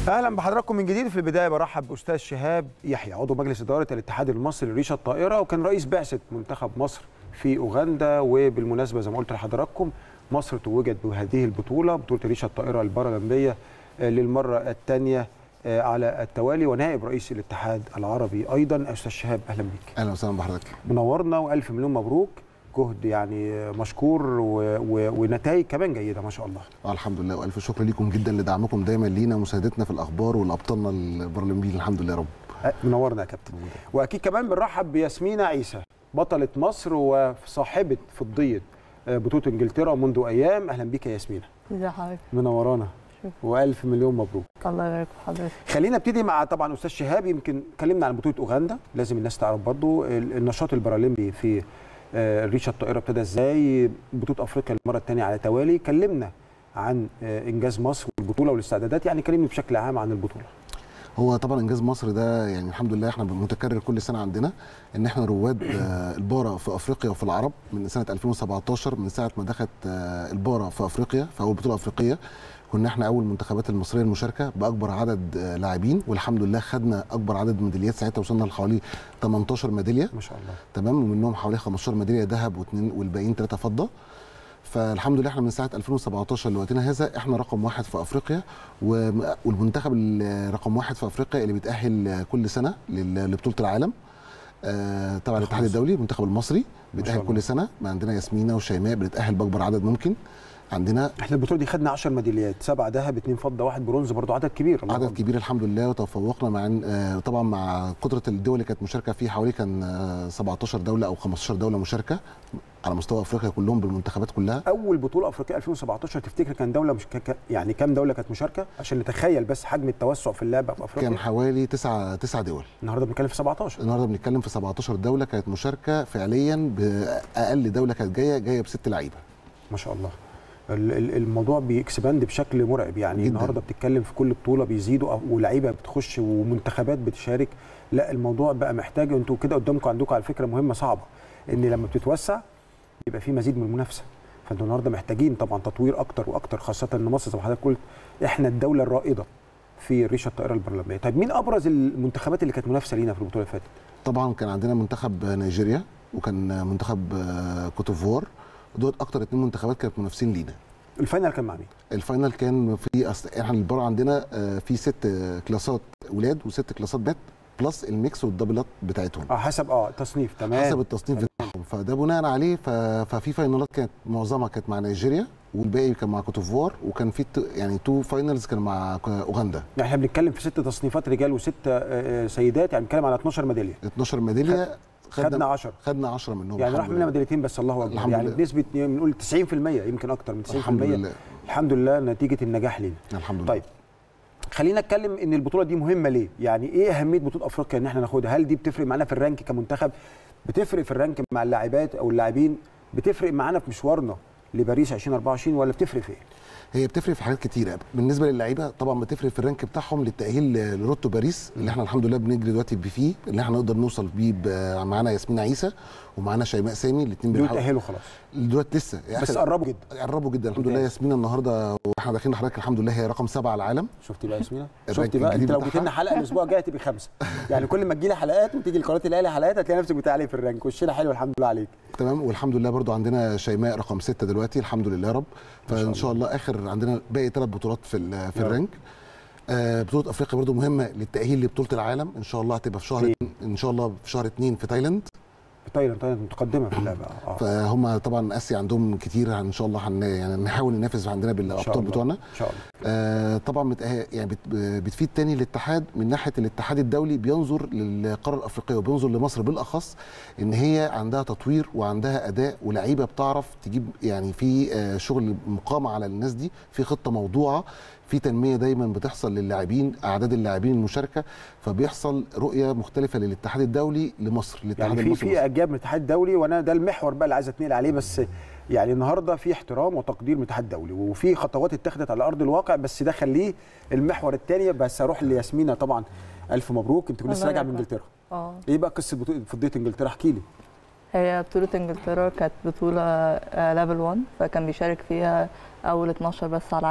اهلا بحضراتكم من جديد في البدايه برحب باستاذ شهاب يحيى عضو مجلس اداره الاتحاد المصري لريشه الطائره وكان رئيس بعثه منتخب مصر في اوغندا وبالمناسبه زي ما قلت لحضراتكم مصر توجت بهذه البطوله بطوله ريشه الطائره البارالمبيه للمره الثانيه على التوالي ونائب رئيس الاتحاد العربي ايضا استاذ شهاب اهلا بيك اهلا وسهلا بحضرتك منورنا والف مليون مبروك جهد يعني مشكور و... و... ونتائج كمان جيده ما شاء الله آه الحمد لله والف شكر ليكم جدا لدعمكم دايما لينا ومساندتنا في الاخبار والابطالنا البرلمبيين الحمد لله يا رب منورنا يا كابتن واكيد كمان بنرحب بياسمينة عيسى بطله مصر وصاحبه فضيه بطوله انجلترا منذ ايام اهلا بيك يا ياسمينة ازي حضرتك منورانا والف مليون مبروك الله يبارك في حضرتك خلينا ابتدي مع طبعا استاذ شهاب يمكن اتكلمنا عن بطوله اوغندا لازم الناس تعرف برضو النشاط البارالمبي في ريشه الطائره ابتدى ازاي بطوله افريقيا المره الثانيه على توالي كلمنا عن انجاز مصر والبطوله والاستعدادات يعني كلمني بشكل عام عن البطوله هو طبعا انجاز مصر ده يعني الحمد لله احنا متكرر كل سنه عندنا ان احنا رواد البارا في افريقيا وفي العرب من سنه 2017 من ساعه ما دخلت البارا في افريقيا في اول بطوله افريقيه كنا احنا اول المنتخبات المصريه المشاركه باكبر عدد لاعبين والحمد لله خدنا اكبر عدد ميداليات ساعتها وصلنا لحوالي 18 ميداليه ما شاء الله تمام ومنهم حوالي 15 ميداليه ذهب واثنين والباقيين ثلاثه فضه فالحمد لله احنا من ساعه 2017 لوقتنا هذا احنا رقم واحد في افريقيا والمنتخب رقم واحد في افريقيا اللي بيتاهل كل سنه لبطوله العالم تبع الاتحاد الدولي المنتخب المصري بيتاهل كل سنه ما عندنا ياسمينه وشيماء بنتاهل باكبر عدد ممكن عندنا احنا البطوله دي خدنا 10 ميداليات سبعه ذهب اثنين فضه واحد برونز برضو عدد كبير عدد الله كبير الحمد لله وتفوقنا مع طبعا مع قدره الدول اللي كانت مشاركه فيه حوالي كان 17 دوله او 15 دوله مشاركه على مستوى افريقيا كلهم بالمنتخبات كلها اول بطوله افريقيه 2017 تفتكر كان دوله مش ك... يعني كام دوله كانت مشاركه عشان نتخيل بس حجم التوسع في اللعبه في افريقيا كان حوالي 9 9 دول النهارده بنتكلم في 17 النهارده بنتكلم في 17 دوله كانت مشاركه فعليا باقل دوله كانت جايه جايه بست لعيبه ما شاء الله الموضوع بيكسباند بشكل مرعب يعني جداً. النهارده بتتكلم في كل بطوله بيزيدوا ولعيبه بتخش ومنتخبات بتشارك لا الموضوع بقى محتاج انتوا كده قدامكم عندكم على فكره مهمه صعبه ان لما بتتوسع يبقى في مزيد من المنافسه فانتوا النهارده محتاجين طبعا تطوير اكتر واكتر خاصه ان مصر زي ما حضرتك قلت احنا الدوله الرائده في ريشه الطائره البرلمانيه طيب مين ابرز المنتخبات اللي كانت منافسه لينا في البطوله اللي فاتت طبعا كان عندنا منتخب نيجيريا وكان منتخب كوتوفوار دول اكتر اثنين منتخبات كانت منافسين لينا الفاينل كان مع مين؟ الفاينل كان في أصل... احنا البار عندنا في ست كلاسات ولاد وست كلاسات بنات بلس الميكس والدبلات بتاعتهم اه حسب اه تصنيف تمام حسب التصنيف تمام. بتاعهم فده بناء عليه ف... ففي فاينالات كانت معظمها كانت مع نيجيريا والباقي كان مع كوتوفوار وكان في ت... يعني تو فاينلز كانوا مع اوغندا يعني احنا بنتكلم في ست تصنيفات رجال وست سيدات يعني بنتكلم على 12 ميداليه 12 ميداليه خدنا 10 خدنا 10 منهم يعني راح مننا ميداليتين بس الله اكبر يعني لله. بنسبه بنقول 90% يمكن اكتر من 90% الحمد لله الحمد لله نتيجه النجاح لينا الحمد لله طيب خلينا نتكلم ان البطوله دي مهمه ليه يعني ايه اهميه بطوله افريقيا ان احنا ناخدها هل دي بتفرق معانا في الرانك كمنتخب بتفرق في الرانك مع اللاعبات او اللاعبين بتفرق معانا في مشوارنا لباريس 2024 ولا بتفرق في ايه هي بتفرق في حاجات كتيره بالنسبه للعيبه طبعا بتفرق في الرانك بتاعهم للتاهيل لروتو باريس اللي احنا الحمد لله بنجري دلوقتي فيه اللي احنا نقدر نوصل بيه معانا ياسمين عيسى ومعانا شيماء سامي الاثنين دول تاهلوا خلاص دلوقتي لسه بس قربوا جدا قربوا جدا الحمد لله ياسمين النهارده واحنا داخلين حضرتك الحمد لله هي رقم سبعه على العالم شفتي بقى ياسمين شفتي بقى انت لو جبت لنا حلقه الاسبوع الجاي هتبقي خمسه يعني كل ما تجي لي حلقات وتيجي القناه الاهلي حلقات هتلاقي نفسك بتعلي في الرانك وشنا حلو الحمد لله عليك تمام والحمد لله برضو عندنا شيماء رقم سته دلوقتي الحمد لله يا رب فان شاء الله اخر عندنا باقي ثلاث بطولات في في الرانك آه بطوله افريقيا برضو مهمه للتاهيل لبطوله العالم ان شاء الله هتبقى في شهر ان شاء الله في شهر اثنين في تايلاند تايلاند تايلاند متقدمه في اللعبه اه فهم طبعا اسيا عندهم كتير ان شاء الله هن يعني نحاول ننافس عندنا بالابطال بتوعنا ان شاء الله آه طبعا متأه... يعني بت... بتفيد تاني الاتحاد من ناحيه الاتحاد الدولي بينظر للقاره الافريقيه وبينظر لمصر بالاخص ان هي عندها تطوير وعندها اداء ولعيبه بتعرف تجيب يعني في آه شغل مقامه على الناس دي في خطه موضوعه في تنميه دايما بتحصل للاعبين اعداد اللاعبين المشاركه فبيحصل رؤيه مختلفه للاتحاد الدولي لمصر الاتحاد يعني في في اعجاب من الاتحاد الدولي وانا ده المحور بقى اللي عايز اتنقل عليه بس يعني النهارده في احترام وتقدير من الاتحاد الدولي وفي خطوات اتخذت على ارض الواقع بس ده خليه المحور الثاني بس اروح لياسمينه طبعا الف مبروك انت كنت لسه راجعه من انجلترا اه ايه بقى قصه فضيه انجلترا احكي لي هي بطولة انجلترا كانت بطولة ليفل 1 فكان بيشارك فيها أول 12 بس على العالم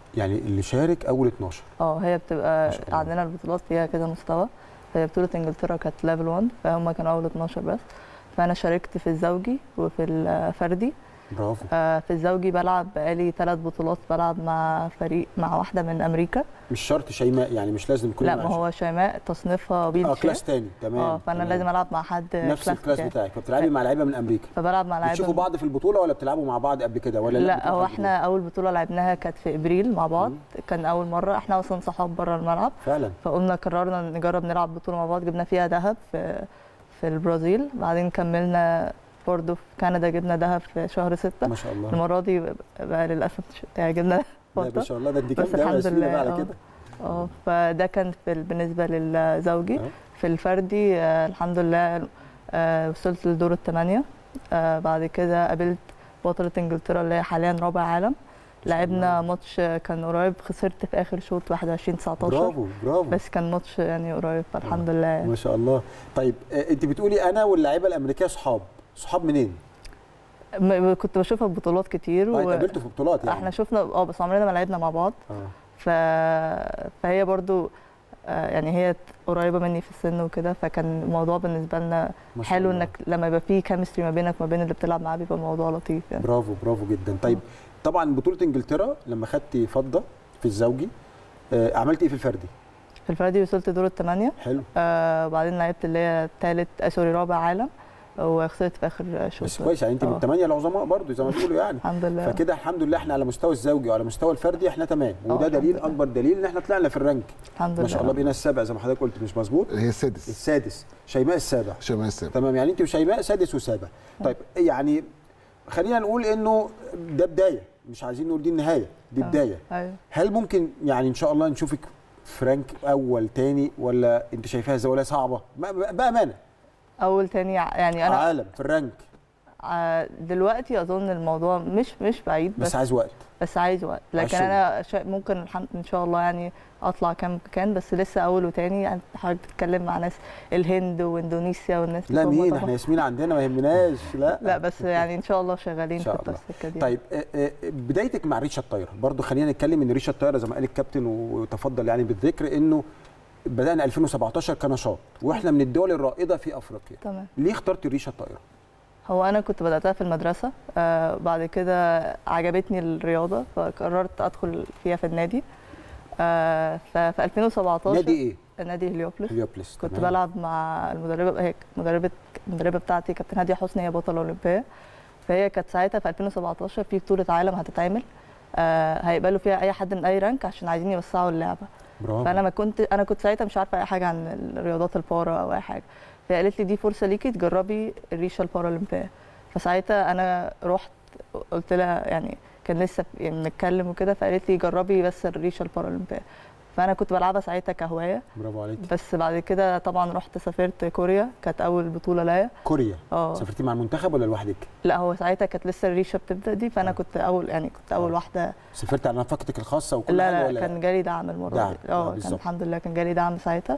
يعني اللي شارك اول 12 اه هي ما بتبقى شاء الله. عندنا البطولات فيها كذا مستوى فهي بطولة انجلترا كانت ليفل 1 فهم كانوا اول 12 بس فانا شاركت في الزوجي وفي الفردي برافو آه، في الزوجي بلعب بقالي ثلاث بطولات بلعب مع فريق مع واحده من امريكا مش شرط شيماء يعني مش لازم كل لا ما هو شيماء تصنيفها بيل اه شير كلاس تاني تمام اه فانا تمام. لازم العب مع حد نفس الكلاس بتاعي. بتاعك فبتلعبي مع لعيبه من امريكا فبلعب مع لعيبه بتشوفوا بعض في البطوله ولا بتلعبوا مع بعض قبل كده ولا لا بتروحوا هو البطولة؟ احنا اول بطوله لعبناها كانت في ابريل مع بعض مم. كان اول مره احنا اصلا صحاب بره الملعب فعلا فقلنا قررنا نجرب نلعب بطوله مع بعض جبنا فيها ذهب في في البرازيل بعدين كملنا برضه في كندا جبنا ذهب في شهر ستة ما شاء الله المره دي بقى للاسف ش- يعني جبنا لا ما فضه شاء الله ده انت بس جامده قوي يا الحمد ياسمين لله، بقى على آه. كده اه فده كان في ال- بالنسبه للزوجي آه. في الفردي آه، الحمد لله آه، وصلت لدور الثمانيه آه، بعد كده قابلت بطله انجلترا اللي هي حاليا رابع عالم لعبنا ماتش آه، كان قريب خسرت في اخر شوط 21 19 برافو برافو بس كان ماتش يعني قريب فالحمد لله يعني. ما شاء الله طيب آه، انت بتقولي انا واللعيبه الامريكيه صحاب صحاب منين؟ م- كنت بشوفها في بطولات كتير آه، اتقابلتوا في بطولات يعني احنا شفنا اه بس عمرنا ما لعبنا مع بعض اه ف... فهي برضو آه، يعني هي قريبه مني في السن وكده فكان الموضوع بالنسبه لنا ما شاء حلو الله. انك لما يبقى في كيمستري ما بينك وما بين اللي بتلعب معاه بيبقى الموضوع لطيف يعني برافو برافو جدا طيب طبعا بطوله انجلترا لما خدتي فضه في الزوجي آه، عملتي ايه في الفردي؟ في الفردي وصلت دور الثمانيه حلو آه وبعدين لعبت اللي هي ثالث آه سوري رابع عالم وخسرت في اخر شوط بس كويس يعني انت من آه. الثمانيه العظماء برضو زي ما بيقولوا يعني الحمد لله فكده الحمد لله احنا على مستوى الزوجي وعلى مستوى الفردي احنا تمام آه، وده الحمد دليل لله. اكبر دليل ان احنا طلعنا في الرانك الحمد لله ما شاء الله بينا السابع زي ما حضرتك قلت مش مظبوط هي السادس السادس شيماء السابع شمال السابع تمام يعني انت وشيماء سادس وسابع طيب يعني خلينا نقول انه ده بدايه مش عايزين نقول دي النهايه دي آه. بدايه ايوه هل ممكن يعني ان شاء الله نشوفك في رانك اول تاني ولا انت شايفاها زوايا صعبه ب- بامانه اول تاني ع- يعني انا عالم في الرانك ع- دلوقتي اظن الموضوع مش مش بعيد بس بس عايز وقت بس عايز وقت لكن الشغل. انا شا... ممكن الحمد ان شاء الله يعني اطلع كام مكان بس لسه اول وتاني يعني حضرتك بتتكلم مع ناس الهند واندونيسيا والناس لا بتوع مين طبعاً. احنا ياسمين عندنا ما يهمناش لا لا بس يعني ان شاء الله شغالين إن شاء في الله. السكه دي طيب آه، آه، بدايتك مع ريشه الطايره برضو خلينا نتكلم ان ريشه الطايره زي ما قال الكابتن وتفضل يعني بالذكر انه بدانا 2017 كنشاط واحنا من الدول الرائده في افريقيا تمام ليه اخترت ريشه الطايره هو انا كنت بداتها في المدرسه آه بعد كده عجبتني الرياضه فقررت ادخل فيها في النادي آه ففي 2017 نادي ايه نادي هليوبلس هليوبلس كنت تمام. بلعب مع المدربه هي مدربه المدربه بتاعتي كابتن هاديه حسني هي بطله اولمبيه فهي كانت ساعتها في 2017 في بطوله عالم هتتعمل آه هيقبلوا فيها اي حد من اي رانك عشان عايزين يوسعوا اللعبه برافو فانا ما كنت انا كنت ساعتها مش عارفه اي حاجه عن الرياضات البارا او اي حاجه فهي قالت لي دي فرصه ليكي تجربي الريشه البارالمبيه فساعتها انا رحت قلت لها يعني كان لسه يعني بنتكلم وكده فقالت لي جربي بس الريشه البارالمبيه فانا كنت بلعبها ساعتها كهوايه برافو عليك بس بعد كده طبعا رحت سافرت كوريا كانت اول بطوله ليا كوريا اه سافرتي مع المنتخب ولا لوحدك لا هو ساعتها كانت لسه الريشه بتبدا دي فانا آه. كنت اول يعني كنت اول آه. واحده سافرت على نفقتك الخاصه وكل لا حاجه لا ولا كان جالي دعم المره دعم، دي آه، اه كان بالظبط. الحمد لله كان جالي دعم ساعتها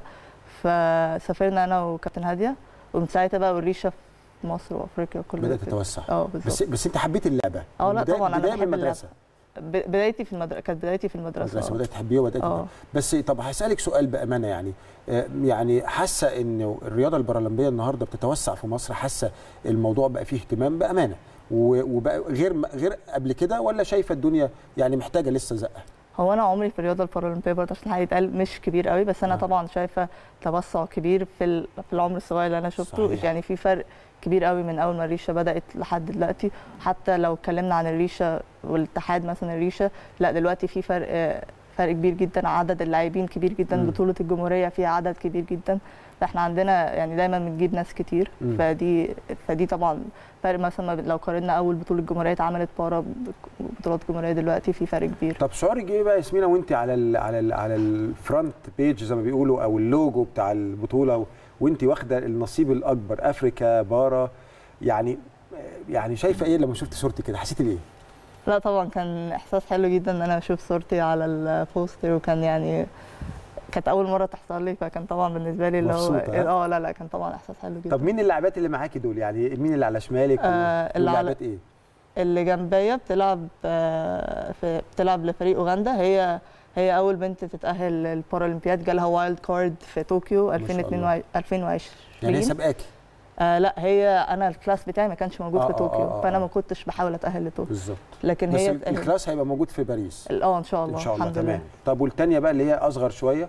فسافرنا انا وكابتن هاديه ومن ساعتها بقى والريشه في مصر وافريقيا كلها بدات كده. تتوسع اه بس بالظبط بس انت حبيت اللعبه اه لا بداية- طبعا انا بداية من بحب المدرسه ب- بدايتي في المدرسه كانت بدايتي في المدرسه المدرسه آه. بدات تحبيها وبدات اه بس طب هسالك سؤال بامانه يعني آه، يعني حاسه ان الرياضه البارالمبيه النهارده بتتوسع في مصر حاسه الموضوع بقى فيه اهتمام بامانه و- وبقى غير غير قبل كده ولا شايفه الدنيا يعني محتاجه لسه زقه هو انا عمري في الرياضه البارالمبيه برضه عشان هيتقال مش كبير قوي بس انا آه. طبعا شايفه توسع كبير في ال- في العمر الصغير اللي انا شفته صحيح. يعني في فرق كبير قوي من اول ما الريشه بدات لحد دلوقتي حتى لو اتكلمنا عن الريشه والاتحاد مثلا الريشه لا دلوقتي في فرق آه، فرق كبير جدا عدد اللاعبين كبير جدا مم. بطوله الجمهوريه فيها عدد كبير جدا فاحنا عندنا يعني دايما بنجيب ناس كتير مم. فدي فدي طبعا فرق مثلا ما بين- لو قارنا اول بطوله جمهوريه اتعملت بارا بطولات جمهوريه دلوقتي في فرق كبير طب شعورك ايه بقى ياسمينه وانت على ال على ال على الفرونت بيج زي ما بيقولوا او اللوجو بتاع البطوله و- وانت واخده النصيب الاكبر افريكا بارا يعني يعني شايفه ايه لما شفت صورتي كده حسيتي بايه؟ لا طبعا كان احساس حلو جدا ان انا اشوف صورتي على البوستر وكان يعني كانت اول مره تحصل لي فكان طبعا بالنسبه لي اللي هو مبسوطة، ها؟ اه لا لا كان طبعا احساس حلو جدا طب مين اللاعبات اللي معاكي دول يعني مين اللي على شمالك آه، اللي على- واللاعبات ايه؟ اللي جنبيا بتلعب آه، في بتلعب لفريق اوغندا هي هي اول بنت تتاهل للبارالمبياد جالها وايلد كارد في طوكيو ما شاء 2022 2020 يعني هي سابقاكي آه لا هي انا الكلاس بتاعي ما كانش موجود آه، في آه، طوكيو آه، آه. فانا ما كنتش بحاول اتاهل لطوكيو بالظبط لكن بس هي ال- اتأهلت. الكلاس هيبقى موجود في باريس اه ان شاء الله ان شاء الله الحمد تمام لله طب والتانيه بقى اللي هي اصغر شويه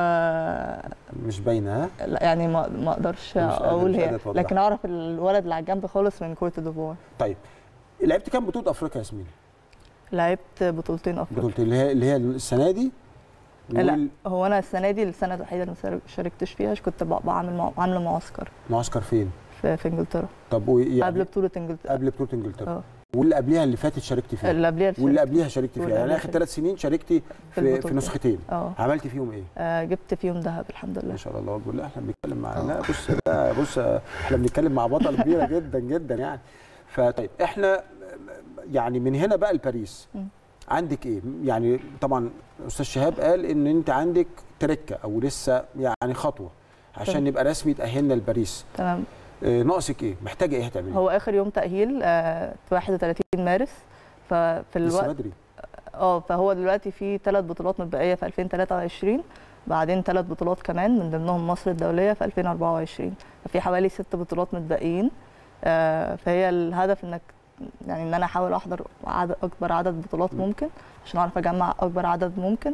آه مش باينه ها لا يعني ما ما اقدرش قادر- اقول مش هي قادر توضح. لكن اعرف الولد اللي على الجنب خالص من كورت ديفوار طيب لعبت كام بطوله افريقيا يا ياسمين لعبت بطولتين افريقيا بطولتين اللي هي اللي هي السنه دي لا هو انا السنه دي السنه الوحيده اللي ما شاركتش فيها كنت بع- بعمل مع- عامله معسكر والمعسكر فين في, في انجلترا طب ويعني قبل بطوله انجلترا قبل بطوله انجلترا اه واللي قبليها اللي فاتت شاركتي فيها اللي قبليها واللي قبليها شاركتي فيها واللي يعني قبليها اخر ثلاث سنين شاركتي في, في البطولتين. نسختين اه عملتي فيهم ايه؟ آه، جبت فيهم ذهب الحمد لله ما شاء الله اكبر لا احنا بنتكلم مع آه. لا بص لا بص احنا بنتكلم مع بطل كبيره جدا جدا يعني فطيب احنا يعني من هنا بقى لباريس مم. عندك ايه؟ يعني طبعا استاذ شهاب قال ان انت عندك تركه او لسه يعني خطوه عشان تمام. نبقى رسمي تاهلنا لباريس تمام اه ناقصك ايه؟ محتاجه ايه هتعملي؟ هو اخر يوم تاهيل آه، 31 مارس ففي لسه الوقت بدري اه فهو دلوقتي في ثلاث بطولات متبقيه في 2023 بعدين ثلاث بطولات كمان من ضمنهم مصر الدوليه في 2024 ففي حوالي ست بطولات متبقيين آه، فهي الهدف انك يعني ان انا احاول احضر عدد اكبر عدد بطولات م. ممكن عشان اعرف اجمع اكبر عدد ممكن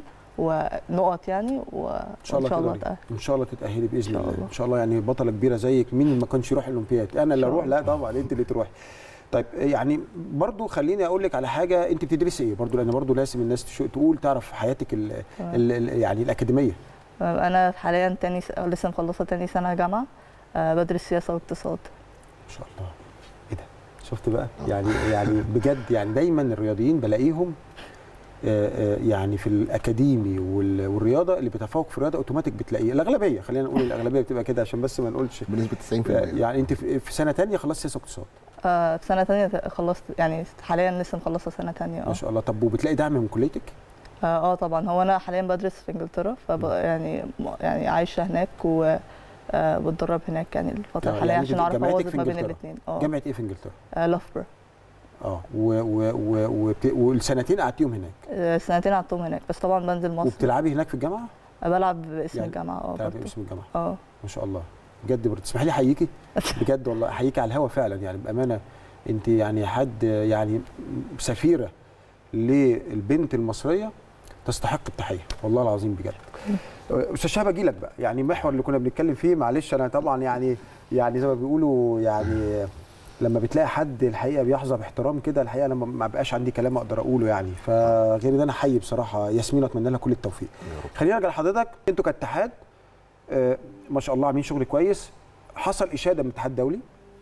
ونقط يعني وان شاء الله تقدري. أتأهل. ان شاء الله تتاهلي باذن شاء الله الله. ان شاء الله يعني بطله كبيره زيك مين ما كانش يروح الاولمبياد انا اللي إن شاء اروح لا طبعا انت اللي تروحي طيب يعني برضو خليني اقول لك على حاجه انت بتدرسي ايه برضو لان برضو لازم الناس تشو- تقول تعرف حياتك ال تمام. ال ال يعني الاكاديميه انا حاليا تاني س... لسه مخلصه تاني سنه جامعه آه، بدرس سياسه واقتصاد ما شاء الله ايه ده شفت بقى يعني يعني بجد يعني دايما الرياضيين بلاقيهم آه، آه، يعني في الاكاديمي وال- والرياضه اللي بيتفوق في الرياضه اوتوماتيك بتلاقيه الاغلبيه خلينا نقول الاغلبيه بتبقى كده عشان بس ما نقولش بنسبه 90% يعني انت في في سنه تانية خلصت سياسه واقتصاد آه، في سنه تانية خلصت يعني حاليا لسه مخلصه سنه تانية ما اه شاء الله طب وبتلاقي دعم من كليتك اه آه، طبعا هو انا حاليا بدرس في انجلترا فب يعني يعني عايشه هناك و آه، بتدرب هناك يعني الفتره آه، الحاليه يعني عشان دي اعرف جامعتك اوظف في ما بين إنجلترا. الاثنين اه جامعه ايه في انجلترا آه، لافبرو اه و و و وبت... والسنتين قعدتيهم هناك آه، سنتين قعدتهم هناك بس طبعا بنزل مصر وبتلعبي هناك في الجامعه آه، بلعب باسم يعني الجامعه اه بتلعبي برضه اسم الجامعه اه ما شاء الله بجد برضه تسمحي لي احييكي بجد والله احييكي على الهوا فعلا يعني بامانه انت يعني حد يعني سفيره للبنت المصريه تستحق التحيه والله العظيم بجد استاذ شهاب اجي لك بقى يعني المحور اللي كنا بنتكلم فيه معلش انا طبعا يعني يعني زي ما بيقولوا يعني لما بتلاقي حد الحقيقه بيحظى باحترام كده الحقيقه انا ما- ما بقاش عندي كلام اقدر اقوله يعني فغير ده انا احيي بصراحه ياسمين واتمنى لها كل التوفيق خلينا نرجع لحضرتك انتوا كاتحاد آه، ما شاء الله عاملين شغل كويس حصل اشاده من الاتحاد الدولي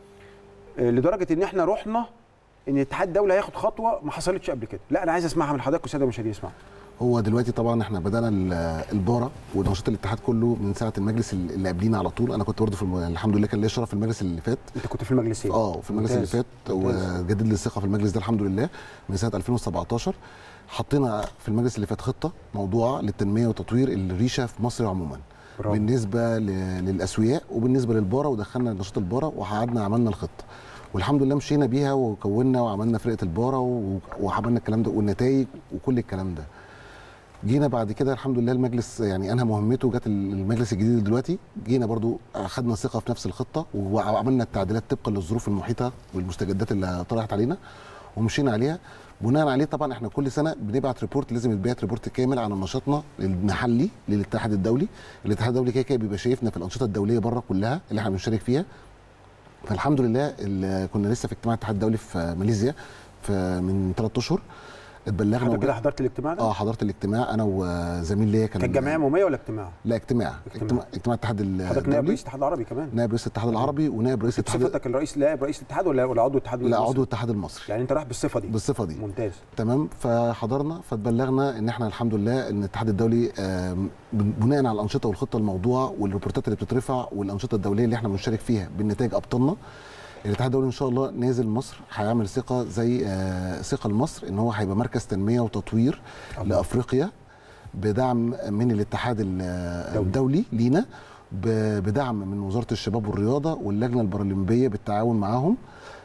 آه، لدرجه ان احنا رحنا ان الاتحاد الدولي هياخد خطوه ما حصلتش قبل كده لا انا عايز اسمعها من حضرتك والساده المشاهدين يسمعوا هو دلوقتي طبعا احنا بدانا ال- الباره ونشاط الاتحاد كله من ساعه المجلس اللي قبلينا على طول انا كنت برضه في الم... الحمد لله كان ليا شرف في المجلس اللي فات انت كنت في المجلسين اه في المجلس اللي ممتاز. فات ممتاز. وجدد لي الثقه في المجلس ده الحمد لله من سنه 2017 حطينا في المجلس اللي فات خطه موضوعه للتنميه وتطوير الريشه في مصر عموما برافو. بالنسبه ل... للاسوياء وبالنسبه للباره ودخلنا نشاط الباره وقعدنا عملنا الخطه والحمد لله مشينا بيها وكونا وعملنا فرقه الباره و... وعملنا الكلام ده والنتائج وكل الكلام ده جينا بعد كده الحمد لله المجلس يعني انهى مهمته جت المجلس الجديد دلوقتي جينا برضو اخذنا ثقه في نفس الخطه وعملنا التعديلات طبقا للظروف المحيطه والمستجدات اللي طرحت علينا ومشينا عليها بناء عليه طبعا احنا كل سنه بنبعت ريبورت لازم يتبعت ريبورت كامل عن نشاطنا المحلي للاتحاد الدولي الاتحاد الدولي كده كده بيبقى شايفنا في الانشطه الدوليه بره كلها اللي احنا بنشارك فيها فالحمد لله ال- كنا لسه في اجتماع الاتحاد الدولي في ماليزيا في من ثلاث اشهر اتبلغنا حضرتك وجا- كده حضرت الاجتماع ده؟ اه حضرت الاجتماع انا وزميل ليا كان كانت جمعيه عموميه ولا اجتماع؟ لا اجتماع اجتماع. اجتماع, اجتماع الاتحاد حضرتك نائب الدولي رئيس الاتحاد العربي كمان نائب رئيس الاتحاد العربي ونائب رئيس الاتحاد بصفتك الرئيس نائب رئيس الاتحاد ولا ولا عضو الاتحاد لا المصري؟ عضو الاتحاد المصري يعني انت رايح بالصفه دي بالصفه دي ممتاز تمام فحضرنا فاتبلغنا ان احنا الحمد لله ان الاتحاد الدولي آم، بناء على الانشطه والخطه الموضوعه والريبورتات اللي بتترفع والانشطه الدوليه اللي احنا بنشارك فيها بالنتائج ابطالنا الاتحاد الدولي ان شاء الله نازل مصر هيعمل ثقه زي آه، ثقه لمصر ان هو هيبقى مركز تنميه وتطوير الله. لافريقيا بدعم من الاتحاد ال- الدولي لينا ب- بدعم من وزاره الشباب والرياضه واللجنه البارالمبيه بالتعاون معاهم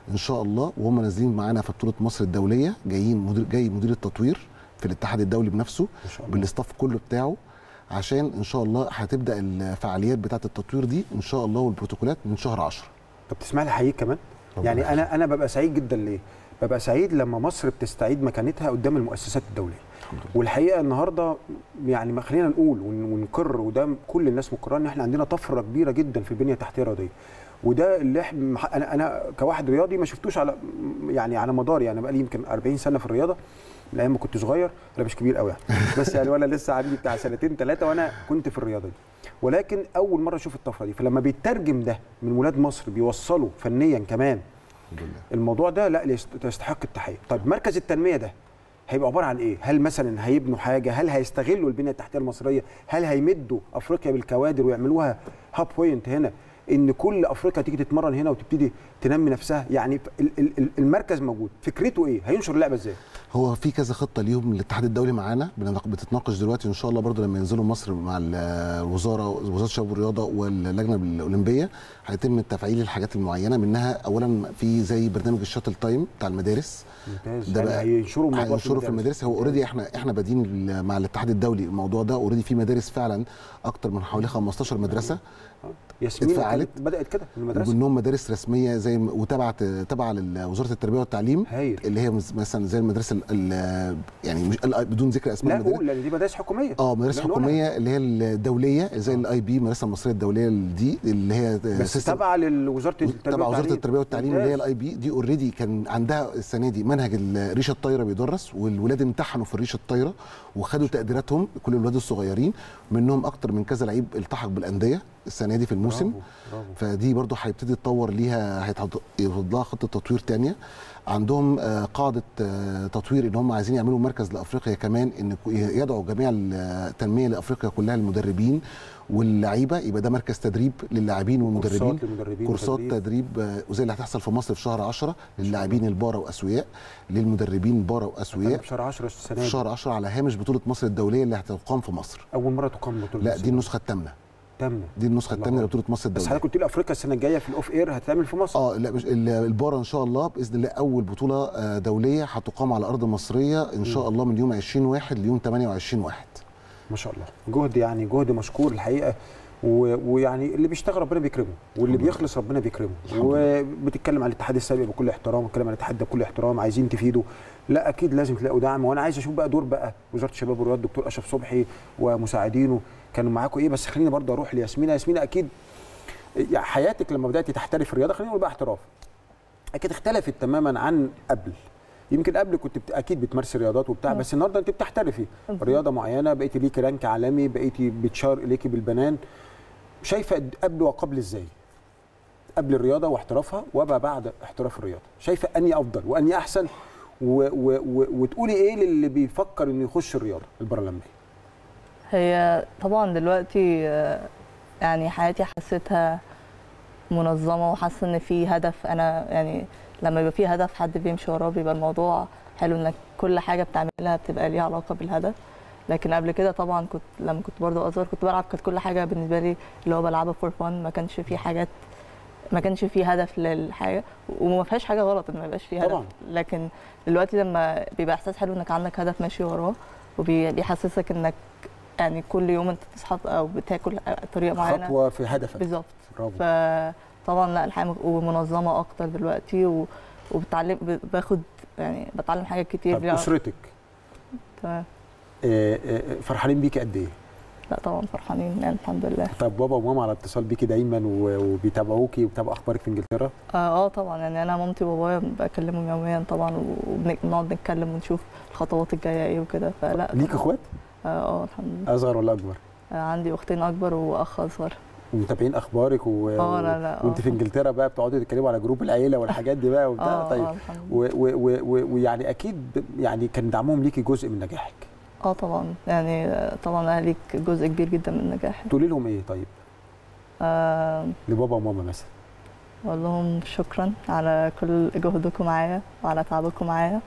ان شاء الله وهم نازلين معانا في بطوله مصر الدوليه جايين مدير جاي مدير التطوير في الاتحاد الدولي بنفسه ان شاء الله بالاستاف كله بتاعه عشان ان شاء الله هتبدا الفعاليات بتاعه التطوير دي ان شاء الله والبروتوكولات من شهر 10 طب تسمح لي احييك كمان يعني انا انا ببقى سعيد جدا ليه ببقى سعيد لما مصر بتستعيد مكانتها قدام المؤسسات الدوليه والحقيقه النهارده يعني ما خلينا نقول ون- ونقر وده كل الناس مقرره ان احنا عندنا طفره كبيره جدا في البنيه التحتيه الرياضيه وده اللي احنا انا انا كواحد رياضي ما شفتوش على يعني على مدار يعني بقى لي يمكن 40 سنه في الرياضه من ايام ما كنت صغير انا مش كبير قوي يعني بس يعني وانا لسه عندي بتاع سنتين ثلاثه وانا كنت في الرياضه دي ولكن اول مره اشوف الطفره دي فلما بيترجم ده من ولاد مصر بيوصلوا فنيا كمان الحمد لله الموضوع ده لا يست- يستحق التحيه طيب مركز التنميه ده هيبقى عباره عن ايه هل مثلا هيبنوا حاجه هل هيستغلوا البنيه التحتيه المصريه هل هيمدوا افريقيا بالكوادر ويعملوها هاب بوينت هنا ان كل افريقيا تيجي تتمرن هنا وتبتدي تنمي نفسها يعني ال- ال- ال- المركز موجود فكرته ايه هينشر اللعبه ازاي هو في كذا خطه ليهم الاتحاد الدولي معانا بنناق- بتتناقش دلوقتي ان شاء الله برضو لما ينزلوا مصر مع ال- الوزاره وزاره الشباب والرياضه واللجنه الاولمبيه هيتم تفعيل الحاجات المعينه منها اولا في زي برنامج الشاتل تايم بتاع المدارس ممتاز ده يعني بقى هينشروا الموضوع هينشروا في المدارس هو اوريدي احنا احنا بادين ال- مع الاتحاد الدولي الموضوع ده اوريدي في مدارس فعلا اكتر من حوالي 15 مدرسه ياسمين اتفعلت. كانت بدات كده من المدرسه ومنهم مدارس رسميه زي م- وتبعت تبع لوزاره التربيه والتعليم هايل اللي هي مس- مثلا زي المدرسه ال- ال- يعني مش ال- بدون ذكر اسماء لا المدارس قول لان دي مدارس حكوميه اه مدارس لا نقولها. حكوميه اللي هي الدوليه زي آه. الاي بي المدرسه المصريه الدوليه دي اللي هي بس system- تبع لوزاره التربيه تبع وزاره والتعليم. التربيه والتعليم اللي هي ممتاز. الاي بي دي اوريدي كان عندها السنه دي منهج الريشه الطايره بيدرس والولاد امتحنوا في الريشه الطايره وخدوا تقديراتهم كل الولاد الصغيرين منهم اكتر من كذا لعيب التحق بالانديه السنه دي في الموسم برافو، برافو. فدي برضو هيبتدي تطور ليها هيتحط لها خطه تطوير تانية عندهم آه، قاعده آه، تطوير ان هم عايزين يعملوا مركز لافريقيا كمان ان كو- يدعوا جميع التنميه لافريقيا كلها المدربين واللعيبه يبقى ده مركز تدريب للاعبين والمدربين كورسات للمدربين كورسات وتدريب. تدريب آه، وزي اللي هتحصل في مصر في شهر 10 للاعبين البارا واسوياء للمدربين بارا كان واسوياء في شهر 10 السنه في دي شهر 10 على هامش بطوله مصر الدوليه اللي هتقام في مصر اول مره تقام بطوله لا مصر. دي النسخه الثامنه تامه دي النسخه الله الثامنه أكبر. لبطوله مصر بس الدوليه حضرتك قلت لي افريقيا السنه الجايه في الاوف اير هتتعمل في مصر اه لا مش ال- البارا ان شاء الله باذن الله اول بطوله آه، دوليه هتقام على ارض مصريه ان شاء الله من يوم 20 واحد ليوم 28 واحد ما شاء الله جهد يعني جهد مشكور الحقيقه و- ويعني اللي بيشتغل ربنا بيكرمه واللي الحمد لله. بيخلص ربنا بيكرمه الحمد لله. وبتتكلم عن الاتحاد السابق بكل احترام وبتتكلم عن الاتحاد ده بكل احترام عايزين تفيدوا لا اكيد لازم تلاقوا دعم وانا عايز اشوف بقى دور بقى وزاره الشباب والرياضه الدكتور اشرف صبحي ومساعدينه كانوا معاكم ايه بس خليني برضه اروح لياسمينه ياسمينه اكيد يعني حياتك لما بدات تحترف الرياضه خلينا نقول بقى احتراف اكيد اختلفت تماما عن قبل يمكن قبل كنت بت... اكيد بتمارسي رياضات وبتاع بس النهارده انت بتحترفي رياضه معينه بقيتي ليكي رانك عالمي بقيتي بتشار اليكي بالبنان شايفه قبل وقبل ازاي قبل الرياضه واحترافها وما بعد احتراف الرياضه شايفه اني افضل واني احسن و... و... و... وتقولي ايه للي بيفكر انه يخش الرياضه البارالمبيه هي طبعا دلوقتي آه، يعني حياتي حسيتها منظمه وحاسه ان في هدف انا يعني لما يبقى في هدف حد بيمشي وراه بيبقى الموضوع حلو انك كل حاجه بتعملها بتبقى ليها علاقه بالهدف لكن قبل كده طبعا كنت لما كنت برضو اصغر كنت بلعب كانت كل حاجه بالنسبه لي اللي هو بلعبها فور فان ما كانش في حاجات ما كانش في هدف للحاجه وما فيهاش حاجه غلط ان ما يبقاش في هدف طبعاً. لكن دلوقتي لما بيبقى احساس حلو انك عندك هدف ماشي وراه وبيحسسك انك يعني كل يوم انت تصحى او بتاكل طريقه معينه خطوه في هدفك بالظبط برافو فطبعا لا الحياه مك- ومنظمه اكتر دلوقتي و... وبتعلم ب- باخد يعني بتعلم حاجات كتير طب ليها- اسرتك تمام آه، آه، فرحانين بيكي قد ايه لا طبعا فرحانين يعني الحمد لله طب بابا وماما على اتصال بيكي دايما و- وبيتابعوكي وبيتابعوا اخبارك في انجلترا اه آه طبعا يعني انا مامتي وبابايا بكلمهم يوميا طبعا وبنقعد نتكلم ونشوف الخطوات الجايه ايه وكده فلا ليك طبعاً. اخوات اه اه الحمد لله اصغر ولا اكبر آه عندي اختين اكبر واخ اصغر ومتابعين اخبارك و... اه لا لا وانت آه. في انجلترا بقى بتقعدوا تتكلموا على جروب العيله والحاجات دي بقى وبتاع اه طيب اه الحمد لله و- و- و- و- ويعني اكيد يعني كان دعمهم ليكي جزء من نجاحك اه طبعا يعني آه، طبعا اهليك جزء كبير جدا من نجاحي تقولي لهم ايه طيب آه لبابا وماما مثلا اقول لهم شكرا على كل جهدكم معايا وعلى تعبكم معايا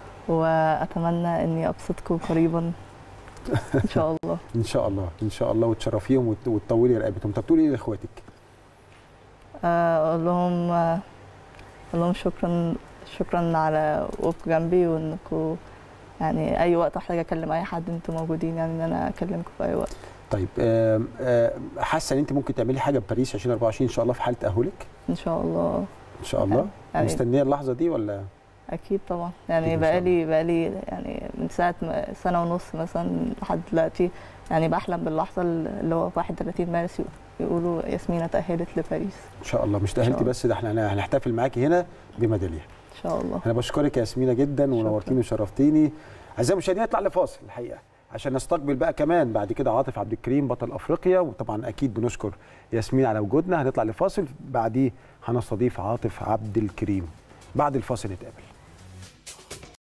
واتمنى اني ابسطكم قريبا ان شاء الله ان شاء الله ان شاء الله وتشرفيهم وت- وتطولي رقبتهم طب تقولي ايه لاخواتك آه، اقول لهم آه، اقول لهم شكرا شكرا على وقوفكم جنبي وانكم يعني اي وقت احتاج اكلم اي حد انتوا موجودين يعني ان انا اكلمكم في اي وقت طيب آم، آم، حاسه ان انت ممكن تعملي حاجه في باريس 2024 ان شاء الله في حاله تاهلك ان شاء الله ان شاء الله يعني مستنيه اللحظه دي ولا اكيد طبعا أكيد يعني إن شاء بقالي بقالي يعني من ساعه ما سنه ونص مثلا لحد دلوقتي يعني بحلم باللحظه اللي هو 31 مارس يقولوا ياسمينة تأهلت لباريس ان شاء الله مش شاء تاهلتي الله. بس ده احنا هنحتفل معاكي هنا بميداليه ان شاء الله انا بشكرك يا ياسمينه جدا ونورتيني وشرفتيني اعزائي المشاهدين نطلع لفاصل الحقيقه عشان نستقبل بقى كمان بعد كده عاطف عبد الكريم بطل افريقيا وطبعا اكيد بنشكر ياسمين على وجودنا هنطلع لفاصل بعديه هنستضيف عاطف عبد الكريم بعد الفاصل نتقابل